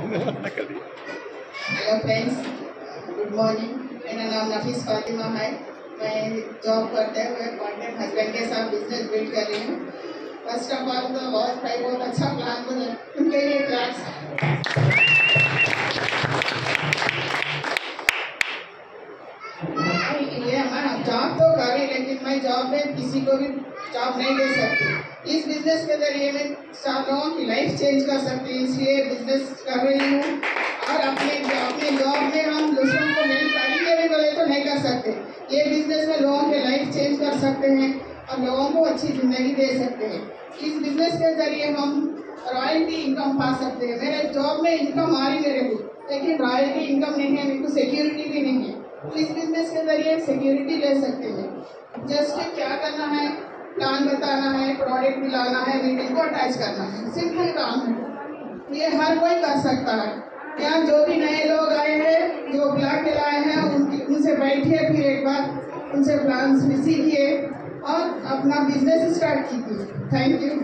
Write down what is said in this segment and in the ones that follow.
Hello friends good morning मेरा नाम नफीस फातिमा है मैं जॉब करते हुए पार्टनर हस्बैंड के साथ बिजनेस बिल्ड कर रही हूँ फर्स्ट ऑफ ऑल तो बहुत भाई बहुत अच्छा प्लान बना उनके लिए क्लास ये मैं जॉब तो कर रही लेकिन मैं जॉब में किसी को भी जॉब नहीं दे सकती इस बिजनेस के जरिए मैं चार लोगों की लाइफ चेंज कर सकती हूँ इसलिए बिजनेस कर रही हूँ और अपने अपने जॉब में हम दूसरों को हेल्प करेंगे भी बोले तो नहीं कर सकते ये बिजनेस में लोगों के लाइफ चेंज कर सकते हैं और लोगों को अच्छी जिंदगी दे सकते हैं इस बिजनेस के जरिए हम रॉयल्टी इनकम पा सकते हैं मेरे जॉब में इनकम आ रही मेरे को लेकिन रॉयल्टी इनकम नहीं है मेरे को सिक्योरिटी भी नहीं है तो इस बिजनेस के जरिए सिक्योरिटी ले सकते हैं जस्ट क्या करना है प्लान बताना है प्रोडक्ट दिलाना है मीटिंग को अटैच करना है सिंपल काम है ये हर कोई कर सकता है यहाँ जो भी नए लोग आए हैं जो ब्लॉक के लाए हैं उनकी उनसे बैठिए फिर एक बार उनसे प्लान भी सीखिए और अपना बिजनेस स्टार्ट कीजिए thank you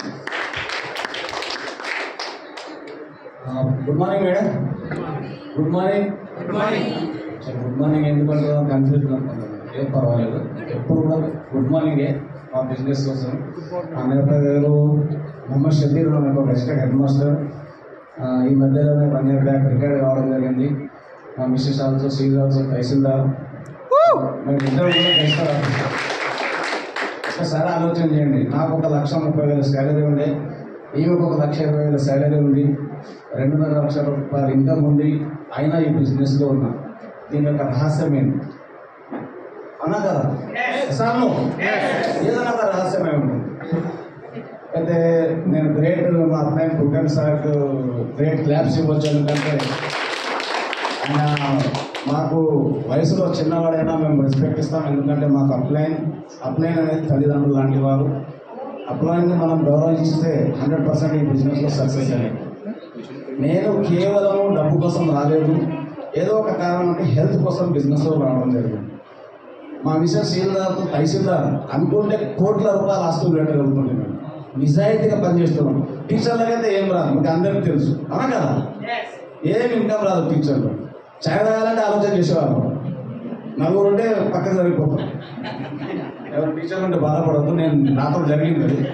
good morning madam good morning good morning good morning ఎందుకంటే కన్ఫ్యూజన్ అనుకుంటున్నాను ఏం పర్వాలేదు ఎప్పుడు కూడా గుడ్ మార్నింగే మా బిజినెస్ కోసం మా నేపథ్య గారు మొహమ్మద్ షబీర్ నాకు ఒక రెస్టెడ్ హెడ్ మాస్టర్ ఆ, ఈ మధ్యలోనే వన్ ఇయర్ బ్యాక్ రిటైర్ కావడం జరిగింది మా మిస్సెస్ ఆల్సో సీజ్ ఆల్సో తహసీల్దార్ మేము ఇద్దరు కూడా తహసీల్దార్ ఆఫీసర్ ఒకసారి ఆలోచన చేయండి నాకు ఒక లక్ష ముప్పై వేల శాలరీ ఉండే ఈమెకు ఒక లక్ష ఇరవై వేల శాలరీ ఉంది రెండున్నర లక్షల రూపాయల ఇన్కమ్ ఉంది అయినా ఈ బిజినెస్లో ఉన్నా దీని యొక్క రహస్యం ఏంటి అన్నా కదా సాను ఏదైనా ఒక రహస్యమే ఉంటుంది అయితే నేను గ్రేట్ మా అబ్బాయి పుట్టన్ సార్ గ్రేట్ క్లాప్స్ ఇవ్వచ్చు ఎందుకంటే ఆయన మాకు వయసులో చిన్నవాడైనా మేము రెస్పెక్ట్ ఇస్తాం ఎందుకంటే మాకు అప్లైన్ అప్లైన్ అనేది తల్లిదండ్రులు లాంటి వారు అప్లైన్ని మనం గౌరవిస్తే హండ్రెడ్ పర్సెంట్ ఈ బిజినెస్లో సక్సెస్ అనేది నేను కేవలం డబ్బు కోసం రాలేదు ఏదో ఒక కారణం అంటే హెల్త్ కోసం బిజినెస్లో రావడం జరిగింది మా మిస్టర్ సీల్దార్ తహసీల్దార్ అనుకుంటే కోట్ల రూపాయల ఆస్తులు పెట్టగలుగుతుంది మేము నిజాయితీగా పనిచేస్తున్నాం టీచర్లకైతే ఏం రాదు మీకు అందరికీ తెలుసు అవునా కదా ఏం ఇన్కమ్ రాదు టీచర్లు చాయ్ తాగాలంటే ఆలోచన చేసేవారు నలుగురు ఉంటే పక్కన జరిగిపోతాం ఎవరు టీచర్లు ఉంటే బాధపడద్దు నేను నాతో జరిగింది అది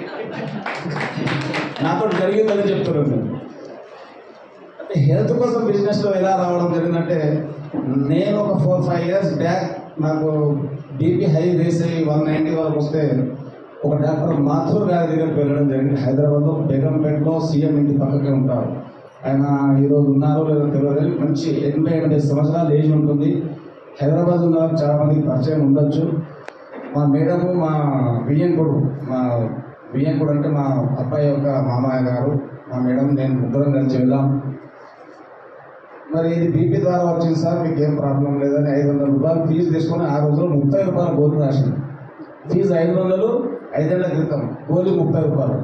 నాతో జరిగిందని చెప్తున్నాను నేను అంటే హెల్త్ కోసం బిజినెస్లో ఎలా రావడం జరిగిందంటే నేను ఒక ఫోర్ ఫైవ్ ఇయర్స్ బ్యాక్ నాకు బీపీ హై రేస్ అయ్యి వన్ నైంటీ వరకు వస్తే ఒక డాక్టర్ మాథూర్ గారి దగ్గరికి వెళ్ళడం జరిగింది హైదరాబాద్లో బేగంపేటలో సీఎం ఇంటి పక్కకే ఉంటారు ఆయన ఈరోజు ఉన్నారో లేదో తెలియదు కానీ మంచి ఎనభై ఎనభై సంవత్సరాలు ఏజ్ ఉంటుంది హైదరాబాద్ ఉన్న వారికి చాలా మందికి పరిచయం ఉండొచ్చు మా మేడము మా బియ్యంకుడు మా బియ్యంకుడు అంటే మా అబ్బాయి యొక్క మామయ్య గారు మా మేడం నేను ముగ్గురం కలిసి వెళ్ళాం మరి ఇది బీపీ ద్వారా వచ్చింది సార్ మీకు ఏం ప్రాబ్లం లేదని ఐదు వందల రూపాయలు ఫీజు తీసుకొని ఆ రోజులో ముప్పై రూపాయలు గోలు రాసింది ఫీజు ఐదు వందలు ఐదేళ్ల క్రితం గోలి ముప్పై రూపాయలు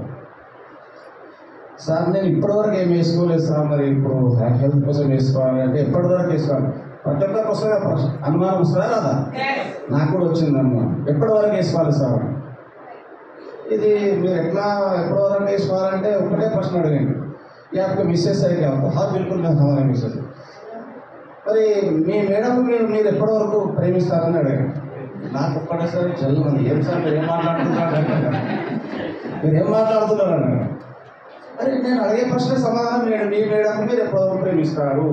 సార్ నేను ఇప్పటివరకు ఏం వేసుకోలేదు సార్ మరి ఇప్పుడు హెల్త్ కోసం వేసుకోవాలి అంటే ఎప్పటివరకు వేసుకోవాలి ప్రతి ఒక్కరికి వస్తుందా ప్రశ్న అనుమానం వస్తుందా రాదా నాకు కూడా వచ్చింది అనుమానం ఎప్పటివరకు వేసుకోవాలి సార్ ఇది మీరు ఎట్లా ఎప్పటివరకు వేసుకోవాలంటే ఒకటే ప్రశ్న అడగండి ये आपको मिसेस है क्या हाँ बिल्कुल मैं हमारा मिसेस మరి మీ మేడం మీరు మీరు ఎప్పటి వరకు ప్రేమిస్తారని అడిగారు నాకు ఒక్కటేసారి జల్లు మంది ఏం సార్ మీరు ఏం మాట్లాడుతున్నారు అంటారు. మీరు ఏం మాట్లాడుతున్నారు అన్నారు అరే నేను అడిగే ప్రశ్న సమాధానం మీరు మీ మేడం మీరు ఎప్పటి వరకు ప్రేమిస్తారు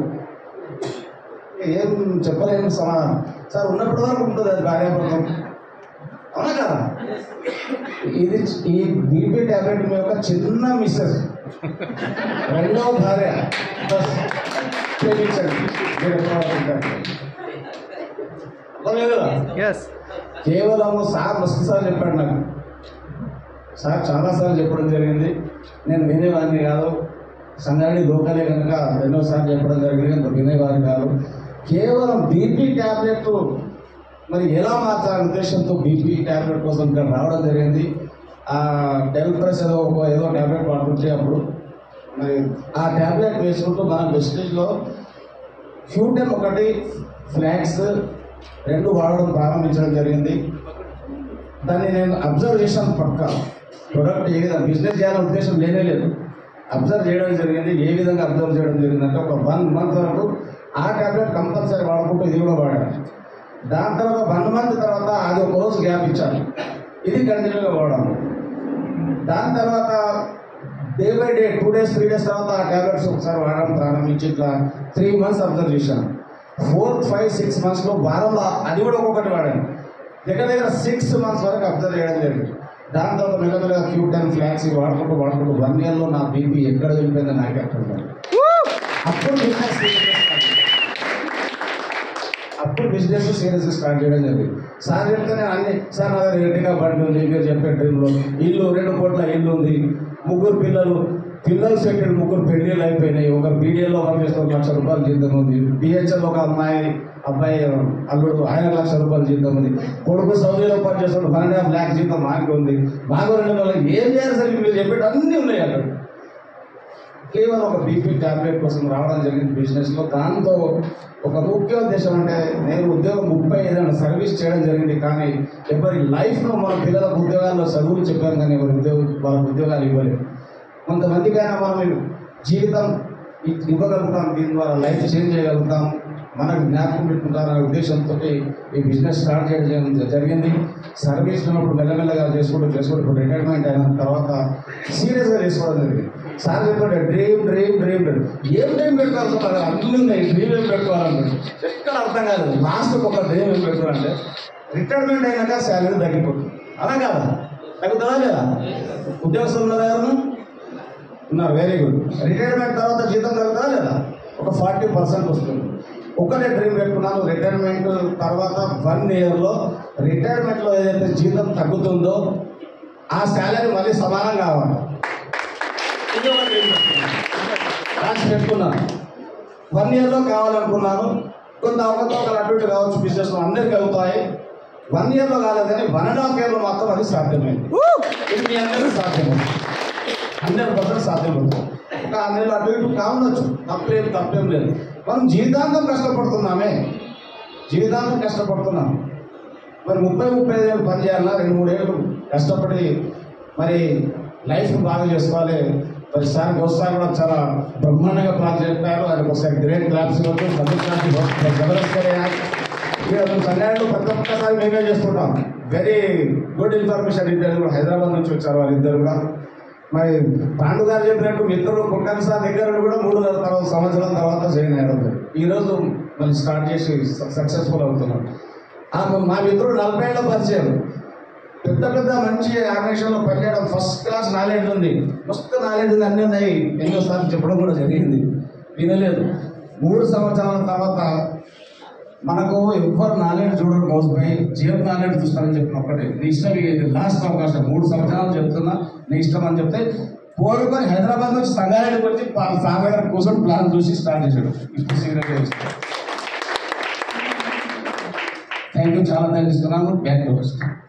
ఏం చెప్పలేని సమాధానం సార్ ఉన్నప్పటి వరకు ఉంటుంది అది భార్యాభర్తం అవునా కదా ఇది ఈ బీపీ టాబ్లెట్ మీ యొక్క చిన్న మిస్సెస్ రెండవ భార్య బస్ ప్రేమించండి మీరు ఎప్పుడు అనుకుంటారు అర్థమైంది కదా? ఎస్ కేవలం సార్ మస్తు సార్లు చెప్పాడు నాకు సార్ చాలాసార్లు చెప్పడం జరిగింది నేను వినేవాడిని కాదు సంగారెడ్డి లోకలే కనుక ఎన్నోసార్లు చెప్పడం జరిగింది కనుక వినేవాడిని కాదు కేవలం బీపీ ట్యాబ్లెట్ మరి ఎలా మార్చాలనే ఉద్దేశంతో బీపీ ట్యాబ్లెట్ కోసం ఇక్కడ రావడం జరిగింది ఆ డెల్ ప్రెస్ ఏదో ఒక ఏదో ట్యాబ్లెట్ వాడుతుంటే అప్పుడు మరి ఆ ట్యాబ్లెట్ వేసుకుంటూ మన వెస్టేజ్లో ఫ్యూటెన్ ఒకటి ఫ్లాక్స్ రెండు వాడడం ప్రారంభించడం జరిగింది దాన్ని నేను అబ్జర్వ్ చేశాను పక్క ప్రొడక్ట్ ఏదైనా బిజినెస్ చేయాలనే ఉద్దేశం లేనే లేదు అబ్జర్వ్ చేయడం జరిగింది ఏ విధంగా అబ్జర్వ్ చేయడం జరిగిందంటే ఒక వన్ మంత్ వరకు ఆ ట్యాబ్లెట్ కంపల్సరీ వాడుకుంటూ ఇది కూడా వాడాలి దాని తర్వాత వన్ మంత్ తర్వాత అది ఒక రోజు గ్యాప్ ఇచ్చాను ఇది కంటిన్యూగా వాడాము దాని తర్వాత day by day two days three days తర్వాత ఆ ట్యాబ్లెట్స్ ఒకసారి వాడడం ప్రారంభించి ఇట్లా త్రీ మంత్స్ అబ్జర్వ్ చేశాను ఫోర్త్ ఫైవ్ సిక్స్ మంత్స్లో వారంలో అది కూడా ఒక్కొక్కటి వాడాను దగ్గర దగ్గర సిక్స్ మంత్స్ వరకు అబ్జర్వ్ చేయడం జరిగింది దాని తర్వాత మెల్లమెల్లగా క్యూట్ అండ్ ఫ్లాక్స్ ఇవి వాడుకుంటూ వాడుకుంటూ వన్ ఇయర్లో నా బీపీ ఎక్కడ వెళ్ళిపోయిందో నాకే అర్థం కాదు అప్పుడు బిజినెస్ అప్పుడు బిజినెస్ సీరియస్గా స్టార్ట్ చేయడం జరిగింది సార్ చెప్తే నేను అన్ని సార్ నా దగ్గర ఎర్టిగా బండి ఉంది మీరు చెప్పే డ్రీమ్లో ఇల్లు రెండు కోట్ల ఇల్లు ఉంది ముగ్గురు పిల్లలు పిల్లలు సెటిల్ ముగ్గురు పెళ్లిళ్ళు అయిపోయినాయి ఒక బీడీఏలో వర్క్ చేస్తే ఒక లక్ష రూపాయలు జీతం ఉంది బిహెచ్ఎల్ ఒక అమ్మాయి అబ్బాయి అల్లుడు ఆయన లక్ష రూపాయలు జీతం ఉంది కొడుకు సౌదీలో పని చేస్తాడు వన్ అండ్ హాఫ్ ల్యాక్ జీతం మాకు ఉంది మాకు రెండు నెలలు ఏం చేయాలి సార్ మీరు చెప్పేటి అన్నీ ఉన్నాయి అక్కడ కేవలం ఒక బీపీ టాబ్లెట్ కోసం రావడం జరిగింది బిజినెస్లో దాంతో ఒక ముఖ్య ఉద్దేశం అంటే నేను ఉద్యోగం ముప్పై ఐదు సర్వీస్ చేయడం జరిగింది కానీ ఎవరి లైఫ్లో మన పిల్లలకు ఉద్యోగాల్లో చదువులు చెప్పాను కానీ ఎవరి ఉద్యోగం వాళ్ళకి ఉద్యోగాలు ఇవ్వలేదు కొంతమందికైనా మనం జీవితం ఇ- ఇవ్వగలుగుతాం దీని ద్వారా లైఫ్ చేంజ్ చేయగలుగుతాం మనకు జ్ఞాపకం పెట్టుకుంటారనే ఉద్దేశంతో ఈ బిజినెస్ స్టార్ట్ చేయడం జరిగింది సర్వీస్ ఉన్నప్పుడు మెల్లమెల్లగా చేసుకుంటూ చేసుకుంటూ ఇప్పుడు రిటైర్మెంట్ అయిన తర్వాత సీరియస్గా చేసుకోవడం జరిగింది సార్ చెప్పండి డ్రీమ్ డ్రీమ్ డ్రీమ్ డ్రీమ్ ఏం డ్రీమ్ పెట్టుకోవాలనుకున్నారు అన్నీ ఉన్నాయి డ్రీమ్ ఏం పెట్టుకోవాలన్నారు ఎక్కడ అర్థం కాదు లాస్ట్ ఒక డ్రీమ్ ఏం పెట్టుకోవాలంటే రిటైర్మెంట్ అయినాక శాలరీ తగ్గిపోతుంది అలా కాదా తగ్గుతుందా లేదా ఉద్యోగస్తులు ఉన్నారా ఎవరు ఉన్నారు వెరీ గుడ్ రిటైర్మెంట్ తర్వాత జీతం తగ్గుతుందా లేదా ఒక ఫార్టీ పర్సెంట్ వస్తుంది ఒకటే డ్రీమ్ పెట్టుకున్నాను రిటైర్మెంట్ తర్వాత వన్ ఇయర్లో రిటైర్మెంట్లో ఏదైతే జీతం తగ్గుతుందో ఆ శాలరీ మళ్ళీ సమానం కావాలి ఇది ఒక డ్రీమ్ పెట్టుకున్నాను రాసి పెట్టుకున్నాను వన్ ఇయర్లో కావాలనుకున్నాను కొంత అవకతవకలు అటు ఇటు కావచ్చు బిజినెస్ అందరికీ అవుతాయి వన్ ఇయర్లో కాలేదు కానీ వన్ అండ్ హాఫ్ ఇయర్లో మాత్రం అది సాధ్యమైంది ఇది మీ అందరికీ సాధ్యమైంది హండ్రెడ్ పర్సెంట్ సాధ్యపడుతుంది ఒక ఆరు నెలలు అటు ఇటు కావచ్చు తప్పేం తప్పేం లేదు మనం జీవితాంతం కష్టపడుతున్నామే జీవితాంతం కష్టపడుతున్నాం మరి ముప్పై ముప్పై ఐదు ఏళ్ళు పని చేయాలన్నా రెండు మూడేళ్ళు కష్టపడి మరి లైఫ్ బాగా చేసుకోవాలి మరి సార్ గోస్తా కూడా చాలా బ్రహ్మాండంగా ప్లాన్ చెప్పారు ఆయనకు ఒకసారి గ్రేట్ క్లాప్స్ ఇవ్వచ్చు జబర్దస్త్ సంగారెడ్డి ప్రతి ఒక్కసారి మేమే చేసుకుంటాం వెరీ గుడ్ ఇన్ఫర్మేషన్ ఇద్దరు కూడా హైదరాబాద్ నుంచి వచ్చారు వాళ్ళిద్దరు కూడా మరి పాండు గారు చెప్పినట్టు మిత్రులు కుక్కన్ సార్ దగ్గర కూడా మూడు నెలల తర్వాత సంవత్సరాల తర్వాత జాయిన్ అయ్యడం ఈ రోజు మళ్ళీ స్టార్ట్ చేసి సక్సెస్ఫుల్ అవుతున్నాం ఆ మా మిత్రుడు నలభై ఏళ్ళ పరిచయం పెద్ద పెద్ద మంచి ఆర్గనైజేషన్లో పనిచేయడం ఫస్ట్ క్లాస్ నాలెడ్జ్ ఉంది మస్తు నాలెడ్జ్ ఉంది అన్నీ ఉన్నాయి ఎన్నోసార్లు చెప్పడం కూడా జరిగింది వినలేదు మూడు సంవత్సరాల తర్వాత మనకు ఎవ్వరు నాలెడ్జ్ చూడడం మోసపోయి జీవన నాలెడ్జ్ చూస్తారని చెప్పిన ఒక్కటే నీ ఇష్టం ఇది లాస్ట్ అవకాశం మూడు సంవత్సరాలు చెప్తున్నా నీ ఇష్టం అని చెప్తే కోరుకొని హైదరాబాద్ నుంచి సంగారెడ్డికి వచ్చి సార్ దగ్గర కూర్చొని ప్లాన్ చూసి స్టార్ట్ చేశాడు ఇప్పుడు సీరియస్ థ్యాంక్ యూ చాలా థ్యాంక్స్ ఇస్తున్నాను బ్యాక్ టు వస్తాను